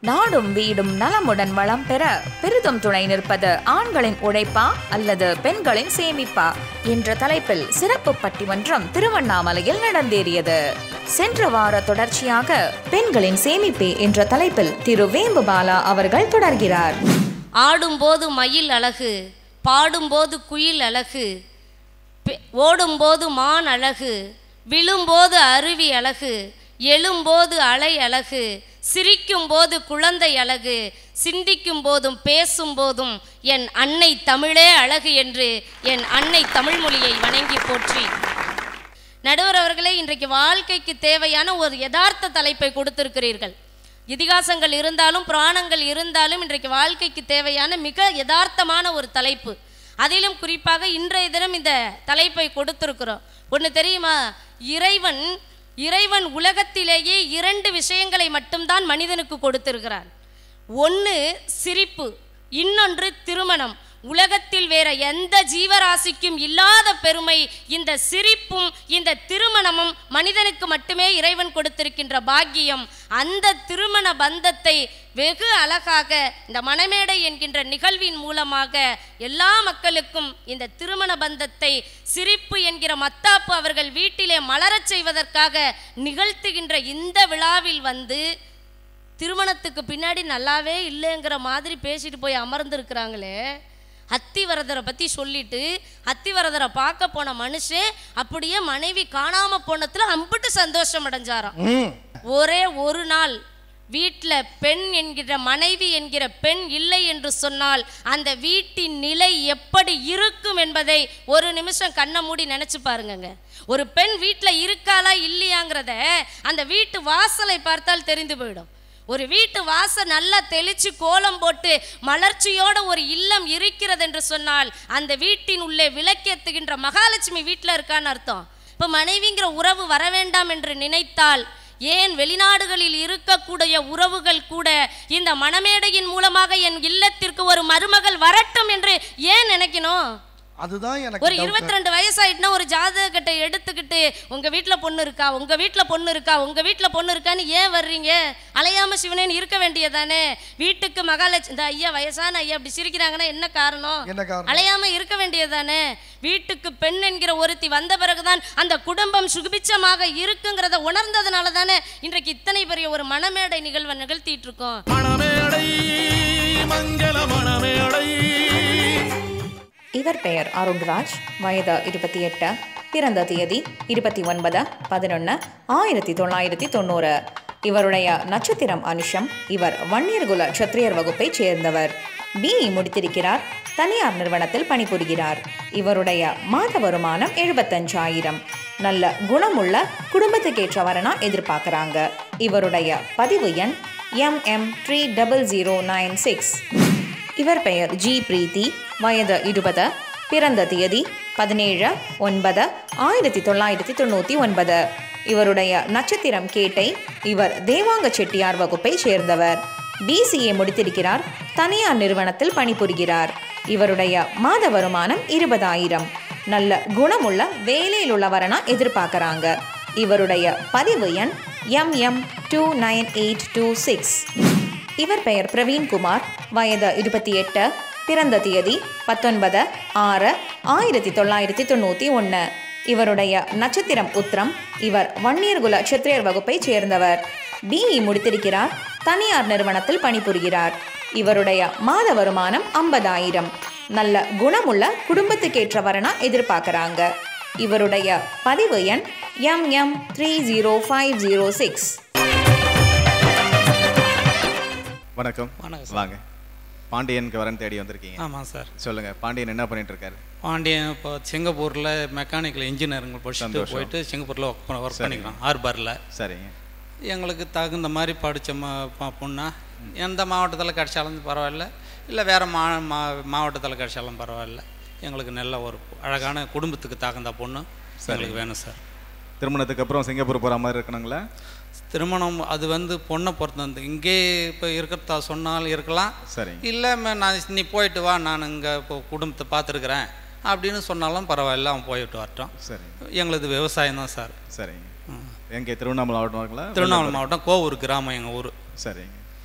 நாடும் வீடும் நலமுடன் வளம் பெற பெரிதும் துணை நிற்பது ஆண்களின் உழைப்பா அல்லது பெண்களின் சேமிப்பா என்ற தலைப்பில் சிறப்பு பட்டிமன்றம் திருவண்ணாமலையில் நடந்தேறியது சென்ற வார தொடர்ச்சியாக பெண்களின் சேமிப்பே என்ற தலைப்பில் திரு வேம்புபாலா அவர்கள் தொடர்கிறார் ஆடும்போது மயில் அழகு பாடும்போது குயில் அழகு பெ- ஓடும்போது மான் அழகு விழும்போது அருவி அழகு எழும்போது அலை அழகு சிரிக்கும் போது குழந்தை அழகு சிந்திக்கும் போதும் பேசும் போதும் என் அன்னை தமிழே அழகு என்று என் அன்னை தமிழ் மொழியை வணங்கி போற்றி நடுவர் அவர்களே இன்றைக்கு வாழ்க்கைக்கு தேவையான ஒரு யதார்த்த தலைப்பை கொடுத்திருக்கிறீர்கள் இதிகாசங்கள் இருந்தாலும் புராணங்கள் இருந்தாலும் இன்றைக்கு வாழ்க்கைக்கு தேவையான மிக யதார்த்தமான ஒரு தலைப்பு அதிலும் குறிப்பாக இன்றைய தினம் இந்த தலைப்பை கொடுத்திருக்கிறோம் ஒன்று தெரியுமா இறைவன் இறைவன் உலகத்திலேயே இரண்டு விஷயங்களை மட்டும்தான் மனிதனுக்கு கொடுத்திருக்கிறான் ஒன்று சிரிப்பு இன்னொன்று திருமணம் உலகத்தில் வேற எந்த ஜீவராசிக்கும் இல்லாத பெருமை இந்த சிரிப்பும் இந்த திருமணமும் மனிதனுக்கு மட்டுமே இறைவன் கொடுத்திருக்கின்ற பாக்கியம் அந்த திருமண பந்தத்தை வெகு அழகாக இந்த மணமேடை என்கின்ற நிகழ்வின் மூலமாக எல்லா மக்களுக்கும் இந்த திருமண பந்தத்தை சிரிப்பு என்கிற மத்தாப்பு அவர்கள் வீட்டிலே மலரச் செய்வதற்காக நிகழ்த்துகின்ற இந்த விழாவில் வந்து திருமணத்துக்கு பின்னாடி நல்லாவே இல்லைங்கிற மாதிரி பேசிட்டு போய் அமர்ந்திருக்கிறாங்களே அத்திவரதரை பற்றி சொல்லிட்டு அத்திவரதரை பார்க்க போன மனுஷன் அப்படியே மனைவி காணாம போனதுல அம்பிட்டு சந்தோஷம் அடைஞ்சாராம் ஒரே ஒரு நாள் வீட்டில் பெண் என்கிற மனைவி என்கிற பெண் இல்லை என்று சொன்னால் அந்த வீட்டின் நிலை எப்படி இருக்கும் என்பதை ஒரு நிமிஷம் கண்ணை மூடி நினைச்சு பாருங்கங்க ஒரு பெண் வீட்டில் இருக்காளா இல்லையாங்கிறத அந்த வீட்டு வாசலை பார்த்தால் தெரிந்து போயிடும் ஒரு வீட்டு வாசல் நல்லா தெளிச்சு கோலம் போட்டு மலர்ச்சியோட ஒரு இல்லம் இருக்கிறது என்று சொன்னால் அந்த வீட்டின் உள்ளே விளக்கேத்துகின்ற மகாலட்சுமி வீட்டில் இருக்கான்னு அர்த்தம் இப்போ மனைவிங்கிற உறவு வர வேண்டாம் என்று நினைத்தால் ஏன் வெளிநாடுகளில் இருக்கக்கூடிய உறவுகள் கூட இந்த மணமேடையின் மூலமாக என் இல்லத்திற்கு ஒரு மருமகள் வரட்டும் என்று ஏன் நினைக்கணும் அதுதான் எனக்கு ஒரு doubt. இருபத்தி ரெண்டு வயசாயிட்டுனா ஒரு ஜாதகத்தை எடுத்துக்கிட்டு உங்க வீட்ல பொண்ணு இருக்கா உங்க வீட்ல பொண்ணு இருக்கா உங்க வீட்ல பொண்ணு இருக்கான்னு ஏன் வர்றீங்க அலையாம சிவனேன்னு இருக்க வேண்டியதானே வீட்டுக்கு மகாலட்சுமி இந்த ஐயா வயசான ஐயா அப்படி சிரிக்கிறாங்கன்னா என்ன காரணம் என்ன காரணம் அலையாம இருக்க வேண்டியதானே வீட்டுக்கு பெண் என்கிற ஒருத்தி வந்த பிறகுதான் அந்த குடும்பம் சுபிச்சமாக இருக்குங்கிறத உணர்ந்ததுனால தானே இன்றைக்கு இத்தனை பெரிய ஒரு மணமேடை நிகழ்வை நிகழ்த்திட்டு இருக்கோம் மணமேடை மங்கள மணமேடை இவர் பெயர் அருண்ராஜ் வயது இருபத்தி எட்டு பிறந்த தேதி இருபத்தி ஒன்பது பதினொன்று ஆயிரத்தி தொள்ளாயிரத்தி தொண்ணூறு இவருடைய நட்சத்திரம் அனுஷம் இவர் வன்னியர்குல சத்திரியர் வகுப்பைச் சேர்ந்தவர் பிஇ முடித்திருக்கிறார் தனியார் நிறுவனத்தில் பணிபுரிகிறார் இவருடைய மாத வருமானம் எழுபத்தஞ்சாயிரம் நல்ல குணமுள்ள குடும்பத்துக்கேற்றவரனா எதிர்பார்க்குறாங்க இவருடைய பதிவு எண் MM three double zero nine six இவர் பெயர் ஜி பிரீத்தி வயது இருபது பிறந்த தேதி பதினேழு ஒன்பது ஆயிரத்தி தொள்ளாயிரத்தி தொண்ணூற்றி ஒன்பது இவருடைய நட்சத்திரம் கேட்டை இவர் தேவாங்க செட்டியார் வகுப்பை சேர்ந்தவர் பிசிஏ முடித்திருக்கிறார் தனியார் நிறுவனத்தில் பணிபுரிகிறார் இவருடைய மாத வருமானம் இருபதாயிரம் நல்ல குணமுள்ள வேலையில் உள்ளவரனா எதிர்பார்க்கறாங்க இவருடைய பதிவு எண் MM two nine eight two six இவர் பெயர் பிரவீன்குமார் வயது இருபத்தி எட்டு பிறந்த தேதி பத்தொன்பது ஆறு ஆயிரத்தி தொள்ளாயிரத்தி தொண்ணூற்றி ஒன்று இவருடைய நட்சத்திரம் உத்திரம் இவர் வன்னியர்குல சத்திரியர் வகுப்பைச் சேர்ந்தவர் பிஇ முடித்திருக்கிறார் தனியார் நிறுவனத்தில் பணிபுரிகிறார் இவருடைய மாத வருமானம் ஐம்பதாயிரம் நல்ல குணமுள்ள குடும்பத்துக்கேற்றவரனா எதிர்பார்க்கறாங்க இவருடைய பதிவு எண் MM three zero five zero six வணக்கம் வணக்கம் வாங்க பாண்டியனுக்கு வரேன் தேடி வந்திருக்கீங்க ஆமாம் சார் சொல்லுங்க பாண்டியன் என்ன பண்ணிட்டு இருக்காரு பாண்டியன் இப்போ சிங்கப்பூரில் மெக்கானிக்கல் இன்ஜினியரிங் படிச்சுட்டு சந்தோஷம். போயிட்டு சிங்கப்பூரில் ஒர்க் பண்ண ஒர்க் சரிங்க. பண்ணிக்கிறான் ஹார்பரில் சரிங்க எங்களுக்கு தகுந்த மாதிரி படித்த மா ப- பொண்ணா எந்த மாவட்டத்தில் கிடைச்சாலும் பரவாயில்ல இல்லை வேறு மா மா மாவட்டத்தில் கிடைச்சாலும் பரவாயில்ல எங்களுக்கு நல்ல ஒரு அழகான குடும்பத்துக்கு தகுந்த பொண்ணு எங்களுக்கு வேணும் சார் திருமணத்துக்கு அப்புறம் சிங்கப்பூர் போற மாதிரி இருக்கணுங்களா திருமணம் அது வந்து பொண்ணை பொறுத்தது இங்கே இப்போ இருக்கிறதா சொன்னால் இருக்கலாம் சரிங்க இல்லை நான் நீ போயிட்டு வா நான் இங்கே இப்போ குடும்பத்தை பார்த்துருக்குறேன் அப்படின்னு சொன்னாலும் பரவாயில்ல அவன் போயிட்டு வரட்டும் சரிங்க எங்களுது விவசாயம் தான் சார் சரிங்க எங்கே திருவண்ணாமலை மாவட்டம்ங்களா திருவண்ணாமலை மாவட்டம் கோவூர் கிராமம் எங்கள் ஊர் சரிங்க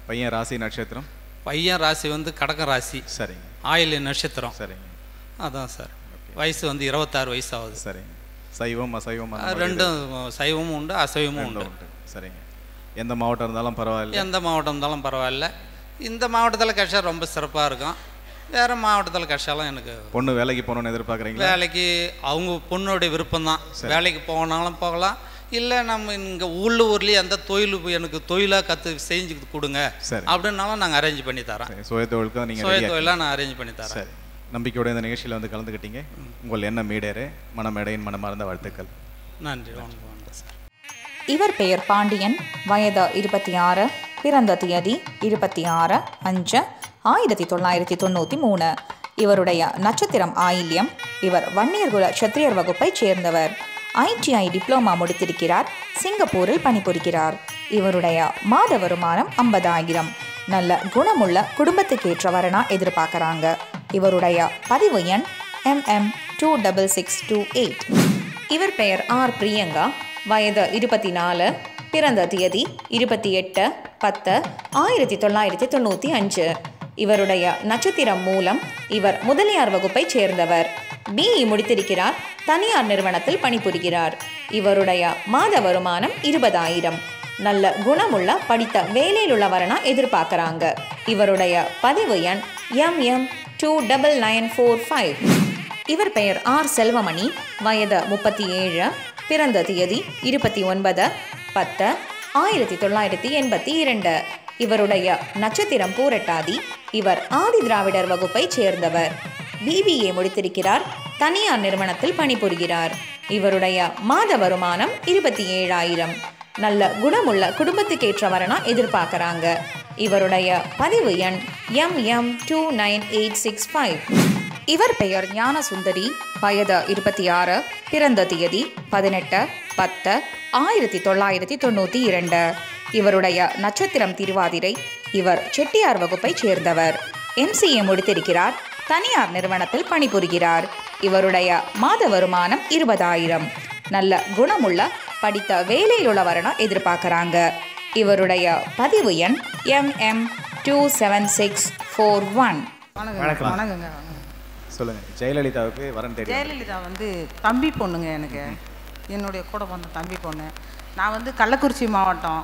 பையன் ராசி நட்சத்திரம் பையன் ராசி வந்து கடக ராசி சரிங்க ஆயில் நட்சத்திரம் சரிங்க அதான் சார் வயசு வந்து இருபத்தாறு வயசு ஆகுது சரிங்க சைவம் அசைவம் அந்த அது மாதிரி ரெண்டும் சைவமும் உண்டு அசைவமும் ரெண்டும் உண்டு உண்டு சரிங்க எந்த மாவட்டம் இருந்தாலும் பரவாயில்ல எந்த மாவட்டம் இருந்தாலும் பரவாயில்ல இந்த மாவட்டத்தில் கிடைச்சா ரொம்ப சிறப்பாக இருக்கும் வேறு மாவட்டத்தில் கிடைச்சாலும் எனக்கு பொண்ணு வேலைக்கு போகணும்னு எதிர்பார்க்குறீங்களா வேலைக்கு அவங்க பொண்ணுடைய விருப்பம்தான் வேலைக்கு போனாலும் போகலாம் இல்லை நம்ம இங்கே உள்ளூர்லேயே எந்த தொழில் எனக்கு தொழிலாக கற்று செஞ்சு கொடுங்க சரி. அப்படின்னாலும் நாங்கள் அரேஞ்ச் பண்ணி தரோம் சரி சுய தொழிலுக்கு நீங்கள் சுய ரெடியாக தொழிலாக நான் அரேஞ்ச் பண்ணி தரேன் சரி நம்பிக்கையோட இந்த நிகழ்ச்சியில் வந்து கலந்துக்கிட்டீங்க உங்கள் என்ன மீடேறு மனமேடையின் மனமார்ந்த வாழ்த்துக்கள் நன்றி வணக்கம் வணக்கம் சார் இவர் பெயர் பாண்டியன் வயது இருபத்தி ஆறு பிறந்த தேதி இருபத்தி ஆறு அஞ்சு ஆயிரத்தி தொள்ளாயிரத்தி தொண்ணூற்றி மூணு இவருடைய நட்சத்திரம் ஆயில்யம் இவர் வன்னியர்குல சத்திரியர் வகுப்பைச் சேர்ந்தவர் ஐடிஐ டிப்ளோமா முடித்திருக்கிறார் சிங்கப்பூரில் பணிபுரிகிறார் இவருடைய மாத வருமானம் ஐம்பதாயிரம் நல்ல குணமுள்ள குடும்பத்துக்கேற்ற வரனா எதிர்பார்க்கறாங்க இவருடைய பதிவு எண் MM two double six two eight இவர் பெயர் ஆர் பிரியங்கா வயது இருபத்தி நாலு பிறந்த தேதி இருபத்தி எட்டு பத்து ஆயிரத்தி தொள்ளாயிரத்தி தொண்ணூற்றி அஞ்சு இவருடைய நட்சத்திரம் மூலம் இவர் முதலியார் வகுப்பைச் சேர்ந்தவர் பிஇ முடித்திருக்கிறார் தனியார் நிறுவனத்தில் பணிபுரிகிறார் இவருடைய மாத வருமானம் இருபதாயிரம் நல்ல குணமுள்ள படித்த வேலையில் உள்ளவரனா எதிர்பார்க்கறாங்க இவருடைய பதிவு எண் M M two double nine four five இவர் பெயர் ஆர் செல்வமணி வயது முப்பத்தி ஏழு பிறந்த தேதி இருபத்தி ஒன்பது பத்து ஆயிரத்தி தொள்ளாயிரத்தி எண்பத்தி இரண்டு இவருடைய நட்சத்திரம் பூரட்டாதி இவர் ஆதி திராவிடர் வகுப்பைச் சேர்ந்தவர் பிபிஏ முடித்திருக்கிறார் தனியார் நிறுவனத்தில் பணிபுரிகிறார் இவருடைய மாத வருமானம் இருபத்தி ஏழாயிரம் நல்ல குணமுள்ள குடும்பத்துக்கேற்றவரனா எதிர்பார்க்கறாங்க இவருடைய பதிவு எண் M M two nine eight six five இவர் பெயர் ஞானசுந்தரி வயது இருபத்தி ஆறு பிறந்த தேதி பதினெட்டு பத்து ஆயிரத்தி தொள்ளாயிரத்தி தொண்ணூற்றி இரண்டு இவருடைய நட்சத்திரம் திருவாதிரை இவர் செட்டியார் வகுப்பைச் சேர்ந்தவர் எம்சிஏ முடித்திருக்கிறார் தனியார் நிறுவனத்தில் பணிபுரிகிறார் இவருடைய மாத வருமானம் இருபதாயிரம் நல்ல குணமுள்ள படித்த வேலையில் உள்ளவரனா எதிர்பார்க்கறாங்க இவருடைய பதிவு எண் M M two seven six four one வணக்கம் வணக்கங்க சொல்லுங்கள் ஜெயலலிதாவுக்கு வரன் தேடி ஜெயலலிதா வந்து தம்பி பொண்ணுங்க எனக்கு என்னுடைய கூட பிறந்த தம்பி பொண்ணு நான் வந்து கள்ளக்குறிச்சி மாவட்டம்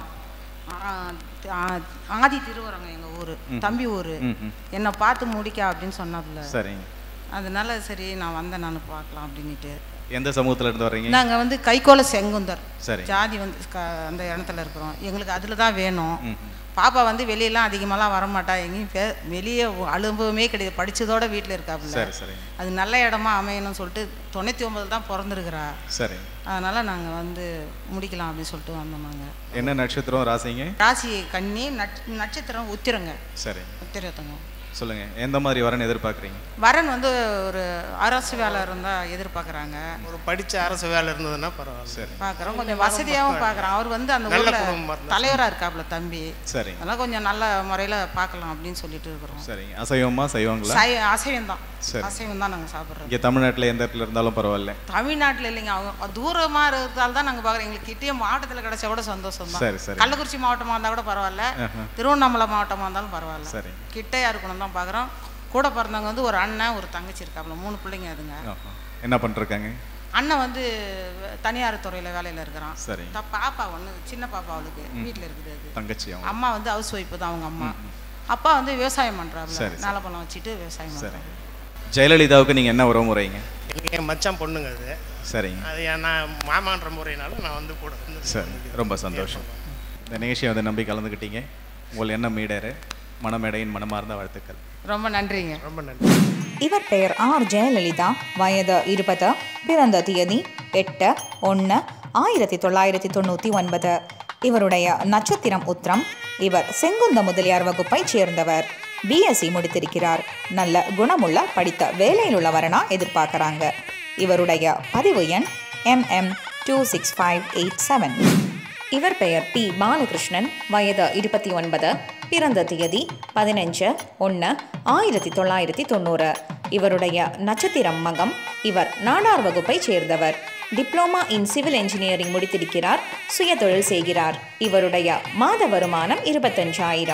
ஆ, ஆ- ஆதி திருவரங்க எங்கள் ஊர் தம்பி ஊர் ம் ம் என்னை பார்த்து முடிக்க அப்படின்னு சொன்னாப்புல சரிங்க அதனால சரி நான் வந்தேன் நான் பார்க்கலாம் அப்படின்ட்டு எந்த சமூகத்தில் இருந்து வர்றீங்க நாங்கள் வந்து கைகோல செங்குந்தர் சரி ஜாதி வந்து க- அந்த இடத்துல இருக்கிறோம் எங்களுக்கு அதில் தான் வேணும் ம் ம். பாப்பா வந்து வெளியெல்லாம் அதிகமாலாம் வரமாட்டா எங்கேயும் பே வெளியே அனுபவமே கிடையாது படித்ததோட வீட்டில் இருக்காப்புல சரி சரிங்க அது நல்ல இடமா அமையணும்னு சொல்லிட்டு தொண்ணூற்றி ஒம்பது தான் பிறந்திருக்கிறா சரிங்க அதனால் நாங்கள் வந்து முடிக்கலாம் அப்படின்னு சொல்லிட்டு வந்தோம் நாங்கள் என்ன நட்சத்திரம் ராசிங்க ராசி கன்னி நட் நட்சத்திரம் உத்திரங்க சரிங்க உத்திரத்தங்க சொல்லுங்க எந்த மாதிரி வரன் எதிர்பார்க்குறீங்க வரன் வந்து ஒரு அரசு வேலை இருந்தால் எதிர்பார்க்குறாங்க ஒரு படிச்ச அரசு வேலை இருந்ததுன்னா பரவாயில்ல சரி பார்க்குறோம் கொஞ்சம் வசதியாகவும் பார்க்குறோம் அவர் வந்து அந்த நல்ல ஊரில் குடும்பமா இருந்தா தலைவராக இருக்காப்புல தம்பி சரிங்க அதெல்லாம் கொஞ்சம் நல்ல முறையில் பார்க்கலாம் அப்படின்னு சொல்லிட்டு இருக்கிறோம் சரிங்க அசைவமா சைவங்களா சை அசைவம் தான் சரி. அசைவம் தான் நாங்கள் சாப்பிட்றோம் இங்கே தமிழ்நாட்டில் எந்த இடத்துல இருந்தாலும் பரவாயில்ல தமிழ்நாட்டில் இல்லைங்க அவங்க தூரமாக இருக்கிறதால தான் நாங்கள் பார்க்குறோம் எங்களுக்கு கிட்டே மாவட்டத்தில் கிடைச்சா கூட சந்தோஷம் தான் சரி சரி கள்ளக்குறிச்சி மாவட்டமாக இருந்தால் கூட பரவாயில்ல திருவண்ணாமலை மாவட்டமாக இருந்தாலும் பரவாயில்ல சரி கிட்டையா இருக்கணும் தான் பார்க்குறோம் கூட பிறந்தவங்க வந்து ஒரு அண்ணன் ஒரு தங்கச்சி இருக்காப்புல மூணு பிள்ளைங்க அதுங்க ஆஹா. என்ன பண்ணிருக்காங்க அண்ணன் வந்து தனியார் துறையில் வேலையில் இருக்கிறான் சரி த- பாப்பா ஒன்று சின்ன பாப்பா அவளுக்கு வீட்டில் இருக்குது அது தங்கச்சி அவங்க அம்மா வந்து ஹவுஸ் ஒய்ஃபு தான் அவங்க அம்மா அப்பா வந்து விவசாயம் பண்ணுறாப்புல சரி, சரி. நிலப்பழம் வச்சுட்டு விவசாயம் சரி பண்ணுறாங்க ஜெயலலிதாவுக்கு நீங்கள் என்ன உறவு முறைங்க எனக்கு என் மச்சான் பொண்ணுங்க அது சரிங்க அது என் நான் மாமான்ற முறையினால நான் வந்து கூட வந்து சரி ரொம்ப சந்தோஷம் இந்த நிகழ்ச்சியை வந்து நம்பி கலந்துக்கிட்டீங்க உங்கள் எண்ணம் மீடேறு மனமேடையின் மனமார்ந்த வாழ்த்துக்கள் ரொம்ப நன்றிங்க ரொம்ப நன்றி இவர் பெயர் ஆர் ஜெயலலிதா வயது இருபது பிறந்த தேதி எட்டு ஒன்று ஆயிரத்தி தொள்ளாயிரத்தி தொண்ணூற்றி ஒன்பது இவருடைய நட்சத்திரம் உத்திரம் இவர் செங்குந்த முதலியார் வகுப்பைச் சேர்ந்தவர் பிஎஸ்சி முடித்திருக்கிறார் நல்ல குணமுள்ள படித்த வேலையில் உள்ளவரனா எதிர்பார்க்கறாங்க இவருடைய பதிவு எண் MM two six five eight seven இவர் பெயர் பி பாலகிருஷ்ணன் வயது இருபத்தி ஒன்பது பிறந்த தேதி பதினஞ்சு ஒன்று ஆயிரத்தி தொள்ளாயிரத்தி தொண்ணூறு இவருடைய நட்சத்திரம் மகம் இவர் நாடார் வகுப்பைச் சேர்ந்தவர் டிப்ளோமா இன் சிவில் என்ஜினியரிங் முடித்திருக்கிறார் சுய தொழில் செய்கிறார் இவருடைய மாத வருமானம் இருபத்தஞ்சாயிரம்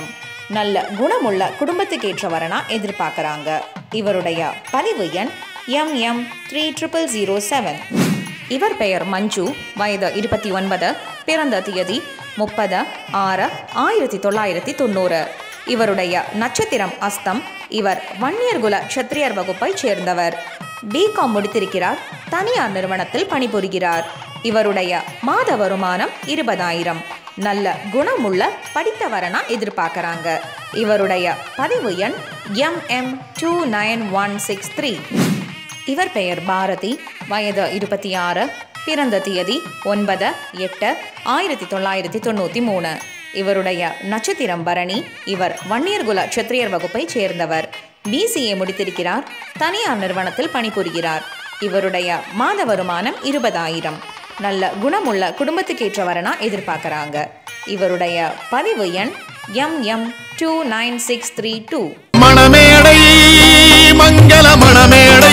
நல்ல குணமுள்ள குடும்பத்துக்கு ஏற்றவரனா எதிர்பார்க்குறாங்க இவருடைய பதிவு எண் M M three triple zero seven இவர் பெயர் மஞ்சு வயது இருபத்தி ஒன்பது பிறந்த தேதி முப்பது ஆறு ஆயிரத்தி தொள்ளாயிரத்தி தொண்ணூறு இவருடைய நட்சத்திரம் அஸ்தம் இவர் வன்னியர்குல க்ஷத்ரியர் வகுப்பைச் சேர்ந்தவர் பிகாம் முடித்திருக்கிறார் தனியார் நிறுவனத்தில் பணிபுரிகிறார் இவருடைய மாத வருமானம் இருபதாயிரம் நல்ல குணமுள்ள படித்தவரனா எதிர்பார்க்கறாங்க இவருடைய பதிவு எண் M M two nine one six three இவர் பெயர் பாரதி வயது இருபத்தி ஆறு பிறந்த தேதி ஒன்பது எட்டு ஆயிரத்தி தொள்ளாயிரத்தி தொண்ணூற்றி மூணு இவருடைய நட்சத்திரம் பரணி இவர் வன்னியர்குல க்ஷத்ரியர் வகுப்பைச் சேர்ந்தவர் பிசிஏ முடித்திருக்கிறார் தனியார் நிறுவனத்தில் பணிபுரிகிறார் இவருடைய மாத வருமானம் இருபதாயிரம் நல்ல குணமுள்ள குடும்பத்துக்கேற்றவரனா எதிர்பார்க்கறாங்க இவருடைய பதிவு எண் M M two nine six three two மணமேடை மங்கள மணமேடை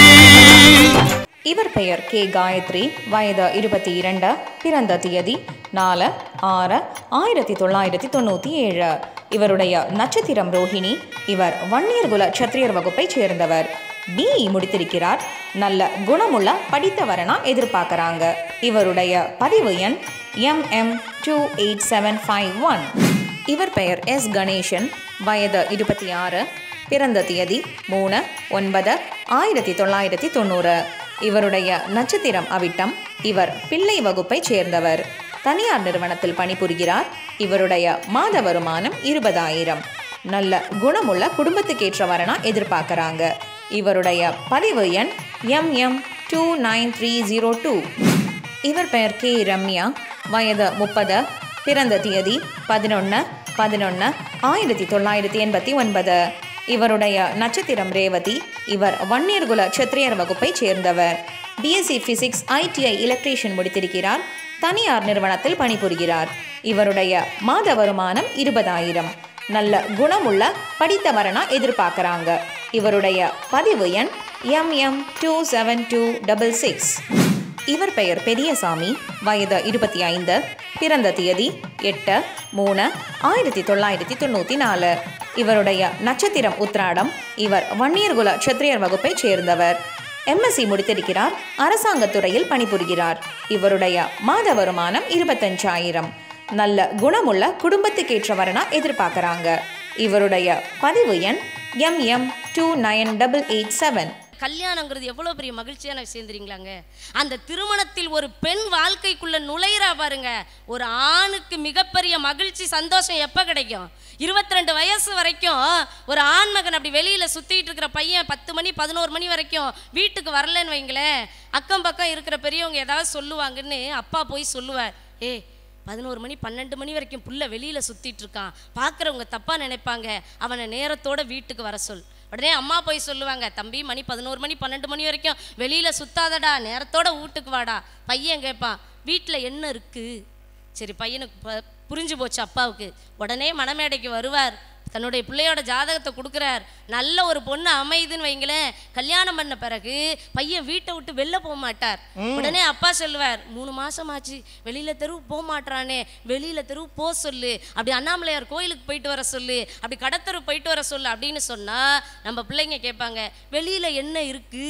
இவர் பெயர் கே காயத்ரி வயது இருபத்தி இரண்டு பிறந்த தேதி நாலு ஆறு ஆயிரத்தி தொள்ளாயிரத்தி தொண்ணூற்றி ஏழு இவருடைய நட்சத்திரம் ரோஹிணி இவர் வன்னியர்குல க்ஷத்ரியர் வகுப்பைச் சேர்ந்தவர் பிஇ முடித்திருக்கிறார் நல்ல குணமுள்ள படித்தவரனா எதிர்பார்க்கறாங்க இவருடைய பதிவு எண் M M two eight seven five one இவர் பெயர் எஸ் கணேசன் வயது இருபத்தி ஆறு பிறந்த தேதி மூணு ஒன்பது ஆயிரத்தி தொள்ளாயிரத்தி தொண்ணூறு இவருடைய நட்சத்திரம் அவிட்டம் இவர் பிள்ளை வகுப்பைச் சேர்ந்தவர் தனியார் நிறுவனத்தில் பணிபுரிகிறார் இவருடைய மாத வருமானம் இருபதாயிரம் நல்ல குணமுள்ள குடும்பத்துக்கேற்றவரனா எதிர்பார்க்கறாங்க இவருடைய பதிவு எண் M M two nine three zero two இவர் பெயர் கே ரம்யா வயது முப்பது பிறந்த தேதி பதினொன்று பதினொன்று ஆயிரத்தி தொள்ளாயிரத்தி எண்பத்தி ஒன்பது இவருடைய நட்சத்திரம் ரேவதி இவர் வன்னியர்குல க்ஷத்ரியர் வகுப்பைச் சேர்ந்தவர் பிஎஸ்சி ஃபிசிக்ஸ் ஐடிஐ எலக்ட்ரீஷியன் முடித்திருக்கிறார் தனியார் நிறுவனத்தில் பணிபுரிகிறார் இவருடைய மாத வருமானம் இருபதாயிரம் நல்ல குணமுள்ள படித்தவரனா எதிர்பார்க்கறாங்க இவருடைய பதிவு எண் M M two seven two double six இவர் பெயர் பெரியசாமி வயது இருபத்தி ஐந்து பிறந்த தேதி எட்டு மூணு ஆயிரத்தி தொள்ளாயிரத்தி தொண்ணூற்றி நாலு இவருடைய நட்சத்திரம் உத்ராடம் இவர் வன்னியர்குல க்ஷத்ரியர் வகுப்பைச் சேர்ந்தவர் எம்எஸ்சி முடித்திருக்கிறார் அரசாங்கத் துறையில் பணிபுரிகிறார் இவருடைய மாத வருமானம் இருபத்தஞ்சாயிரம் நல்ல குணமுள்ள குடும்பத்துக்கேற்றவரனா எதிர்பார்க்கறாங்க இவருடைய பதிவு எண் M M two nine double eight seven கல்யாணங்கிறது எவ்வளோ பெரிய மகிழ்ச்சியான விஷயம் தெரியுங்களாங்க அந்த திருமணத்தில் ஒரு பெண் வாழ்க்கைக்குள்ள நுழையிறா பாருங்க ஒரு ஆணுக்கு மிகப்பெரிய மகிழ்ச்சி சந்தோஷம் எப்போ கிடைக்கும் இருபத்தி ரெண்டு வயசு வரைக்கும் ஒரு ஆண்மகன் அப்படி வெளியில சுத்திட்டு இருக்கிற பையன் பத்து மணி பதினோரு மணி வரைக்கும் வீட்டுக்கு வரலன்னு வைங்களேன் அக்கம் பக்கம் இருக்கிற பெரியவங்க ஏதாவது சொல்லுவாங்கன்னு அப்பா போய் சொல்லுவார் ஏ பதினோரு மணி பன்னெண்டு மணி வரைக்கும் புள்ள வெளியில சுத்திட்டு இருக்கான் பார்க்குறவங்க தப்பா நினைப்பாங்க அவனை நேரத்தோட வீட்டுக்கு வர சொல் உடனே அம்மா போய் சொல்லுவாங்க தம்பி மணி பதினோரு மணி பன்னெண்டு மணி வரைக்கும் வெளியில சுத்தாதடா நேரத்தோட வீட்டுக்கு வாடா பையன் கேட்பான் வீட்டில் என்ன இருக்கு சரி பையனுக்கு ப- புரிஞ்சு போச்சு அப்பாவுக்கு உடனே மணமேடைக்கு வருவார் தன்னுடைய பிள்ளையோட ஜாதகத்தை கொடுக்குறார் நல்ல ஒரு பொண்ணு அமையுதுன்னு வைங்களேன் கல்யாணம் பண்ண பிறகு பையன் வீட்டை விட்டு வெளில போக மாட்டார் உடனே அப்பா சொல்லுவார் மூணு மாசம் ஆச்சு வெளியில தெருவு போக மாட்டானே வெளியில தெருவு போ சொல்லு அப்படி அண்ணாமலையார் கோயிலுக்கு போயிட்டு வர சொல்லு அப்படி கடத்தெரு போயிட்டு வர சொல்லு அப்படின்னு சொன்னா நம்ம பிள்ளைங்க கேட்பாங்க வெளியில என்ன இருக்கு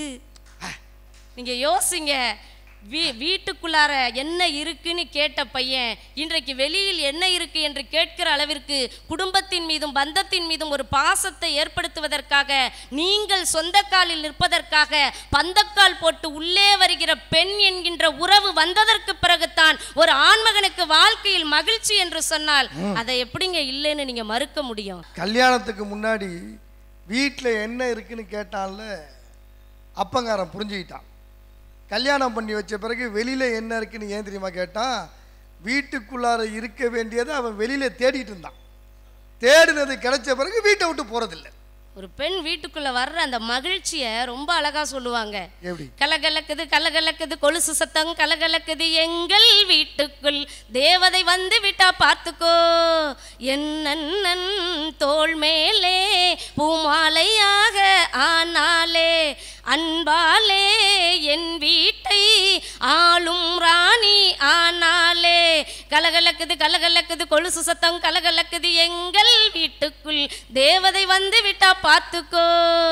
நீங்க யோசிங்க வீ வீட்டுக்குள்ளார என்ன இருக்குன்னு கேட்ட பையன் இன்றைக்கு வெளியில் என்ன இருக்கு என்று கேட்கிற அளவிற்கு குடும்பத்தின் மீதும் பந்தத்தின் மீதும் ஒரு பாசத்தை ஏற்படுத்துவதற்காக நீங்கள் சொந்த காலில் நிற்பதற்காக பந்தக்கால் போட்டு உள்ளே வருகிற பெண் என்கின்ற உறவு வந்ததற்கு பிறகுதான் ஒரு ஆண்மகனுக்கு வாழ்க்கையில் மகிழ்ச்சி என்று சொன்னால் அதை எப்படிங்க இல்லைன்னு நீங்க மறுக்க முடியும் கல்யாணத்துக்கு முன்னாடி வீட்டில் என்ன இருக்குன்னு கேட்டான்ல அப்பங்காரன் புரிஞ்சுக்கிட்டான் கல்யாணம் பண்ணி வச்ச பிறகு வெளியில் என்ன இருக்குன்னு ஏன் தெரியுமா கேட்டான் வீட்டுக்குள்ளார இருக்க வேண்டியதை அவன் வெளியில் தேடிட்டு இருந்தான் தேடினது கிடைச்ச பிறகு வீட்டை விட்டு போகிறதில்ல ஒரு பெண் வீட்டுக்குள்ள வர்ற அந்த மகிழ்ச்சியை ரொம்ப அழகா சொல்லுவாங்க எப்படி கலகலக்குது கலகலக்குது கொலுசு சத்தம் கலகலக்குது எங்கள் வீட்டுக்குள் தேவதை வந்து விட்டா பார்த்துக்கோ என்னன் தோள் மேலே பூமாலையாக ஆனாலே அன்பாலே என் வீட்டை ஆளும் ராணி ஆனாலே கலகலக்குது கலகலக்குது கொலுசு சத்தம் கலகலக்குது எங்கள் வீட்டுக்குள் தேவதை வந்து விட்டா பார்த்துக்கோ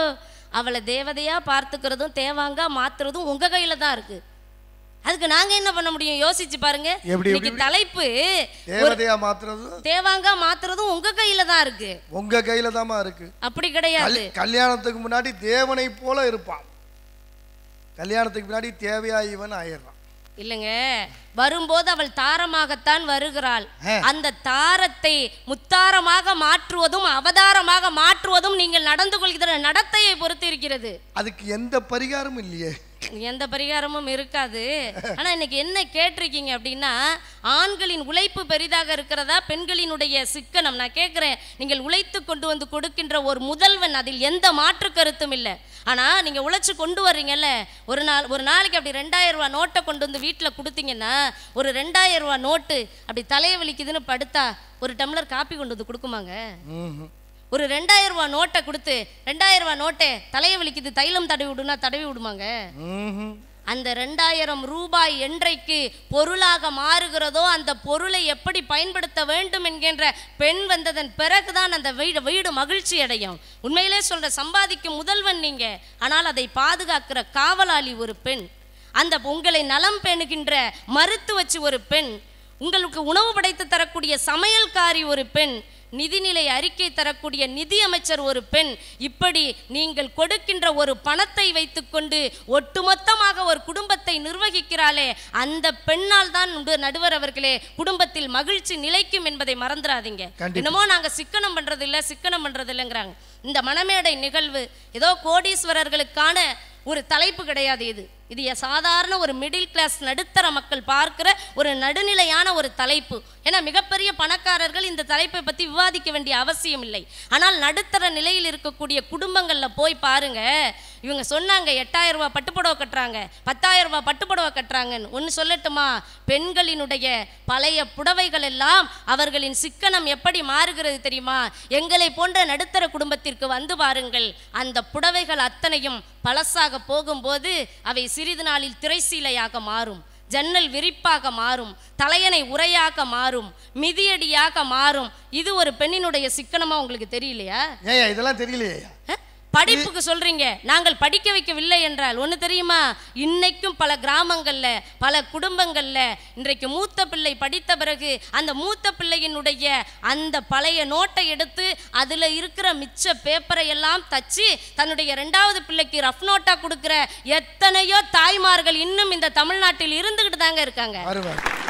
அவளை தேவதையா பார்த்துக்கிறதும் தேவாங்கா மாத்துறதும் உங்க கையில தான் இருக்கு அதுக்கு நாங்க என்ன பண்ண முடியும் யோசிச்சு பாருங்க எப்படி, இன்னைக்கு எப்படி? தலைப்பு தேவதையா மாத்துறது தேவாங்கா மாத்துறதும் உங்க கையில தான் இருக்கு உங்க கையில தாம்மா இருக்கு அப்படி கிடையாது கல்- கல்யாணத்துக்கு முன்னாடி தேவனை போல இருப்பான் கல்யாணத்துக்கு முன்னாடி தேவையா இவன் ஆயிடுறான் இல்லைங்க வரும்போது அவள் தாரமாகத்தான் வருகிறாள் ஆ. அந்த தாரத்தை முத்தாரமாக மாற்றுவதும் அவதாரமாக மாற்றுவதும் நீங்கள் நடந்து கொள்கிற நடத்தையை பொறுத்து இருக்கிறது அதுக்கு எந்த பரிகாரமும் இல்லையே எந்த பரிகாரமும் இருக்காது ஆனா இன்னைக்கு என்ன கேட்டிருக்கீங்க அப்படின்னா ஆண்களின் உழைப்பு பெரிதாக இருக்கிறதா பெண்களினுடைய சிக்கனம் நான் கேட்குறேன் நீங்கள் உழைத்து கொண்டு வந்து கொடுக்கின்ற ஒரு முதல்வன் அதில் எந்த மாற்று கருத்தும் இல்லை ஆனா நீங்க உழைச்சு கொண்டு வர்றீங்கல்ல ஒரு நாள் ஒரு நாளைக்கு அப்படி ரெண்டாயிரம் ரூபாய் நோட்டை கொண்டு வந்து வீட்டில் கொடுத்தீங்கன்னா ஒரு ரெண்டாயிரம் ரூபாய் நோட்டு அப்படி தலையை வலிக்குதுன்னு படுத்தா ஒரு டம்ளர் காப்பி கொண்டு வந்து கொடுக்குமாங்க ம்ஹும். ஒரு ரெண்டாயிரம் ரூபாய் நோட்டை கொடுத்து ரெண்டாயிரம் ரூபாய் நோட்டை தலையை வலிக்குது தைலம் தடவி விடுனா தடவி விடுமாங்க ம்ஹும். அந்த ரெண்டாயிரம் ரூபாய் என்றைக்கு பொருளாக மாறுகிறதோ அந்த பொருளை எப்படி பயன்படுத்த வேண்டும் என்கின்ற பெண் வந்ததன் பிறகுதான் அந்த வீடு வீடு மகிழ்ச்சி அடையும் உண்மையிலே சொல்ற சம்பாதிக்கும் முதல்வன் நீங்க ஆனால் அதை பாதுகாக்கிற காவலாளி ஒரு பெண் அந்த உங்களை நலம் பேணுகின்ற மருத்துவச்சி ஒரு பெண் உங்களுக்கு உணவு படைத்து தரக்கூடிய சமையல்காரி ஒரு பெண் நிதிநிலை அறிக்கை தரக்கூடிய நிதி அமைச்சர் ஒரு பெண் இப்படி நீங்கள் கொடுக்கின்ற ஒரு பணத்தை வைத்துக்கொண்டு ஒட்டுமொத்தமாக ஒரு குடும்பத்தை நிர்வகிக்கிறாளே அந்த பெண்ணால் தான் நடு- நடுவர் அவர்களே குடும்பத்தில் மகிழ்ச்சி நிலைக்கும் என்பதை மறந்துடாதீங்க கண்டிப்பா. என்னமோ நாங்க சிக்கனம் பண்றது இல்ல சிக்கனம் பண்றது இல்லைங்கிறாங்க இந்த மணமேடை நிகழ்வு ஏதோ கோடீஸ்வரர்களுக்கான ஒரு தலைப்பு கிடையாது இது இது எ- சாதாரண ஒரு மிடில் கிளாஸ் நடுத்தர மக்கள் பார்க்கிற ஒரு நடுநிலையான ஒரு தலைப்பு ஏன்னா மிகப்பெரிய பணக்காரர்கள் இந்த தலைப்பை பற்றி விவாதிக்க வேண்டிய அவசியம் இல்லை ஆனால் நடுத்தர நிலையில் இருக்கக்கூடிய குடும்பங்களில் போய் பாருங்க இவங்க சொன்னாங்க எட்டாயிரம் ரூபாய் பட்டுப்புடவை கட்டுறாங்க பத்தாயிரம் ரூபாய் பட்டுப்புடவை கட்டுறாங்கன்னு ஒன்று சொல்லட்டுமா பெண்களினுடைய பழைய புடவைகள் எல்லாம் அவர்களின் சிக்கனம் எப்படி மாறுகிறது தெரியுமா எங்களை போன்ற நடுத்தர குடும்பத்திற்கு வந்து பாருங்கள் அந்த புடவைகள் அத்தனையும் பழசாக போகும்போது அவை சிறிது நாளில் திரைசீலையாக மாறும் ஜன்னல் விரிப்பாக மாறும் தலையணை உரையாக மாறும் மிதியடியாக மாறும் இது ஒரு பெண்ணினுடைய சிக்கனமா உங்களுக்கு தெரியலையா ஏய்யா இதெல்லாம் தெரியலையா அஹ்? படிப்புக்கு சொல்றீங்க நாங்கள் படிக்க வைக்கவில்லை என்றால் ஒன்று தெரியுமா இன்னைக்கும் பல கிராமங்கள்ல பல குடும்பங்கள்ல இன்றைக்கு மூத்த பிள்ளை படித்த பிறகு அந்த மூத்த பிள்ளையினுடைய அந்த பழைய நோட்டை எடுத்து அதுல இருக்கிற மிச்ச பேப்பரை எல்லாம் தச்சு தன்னுடைய ரெண்டாவது பிள்ளைக்கு ரஃப் நோட்டா கொடுக்கிற எத்தனையோ தாய்மார்கள் இன்னும் இந்த தமிழ்நாட்டில் இருந்துகிட்டு தாங்க இருக்காங்க வருவார்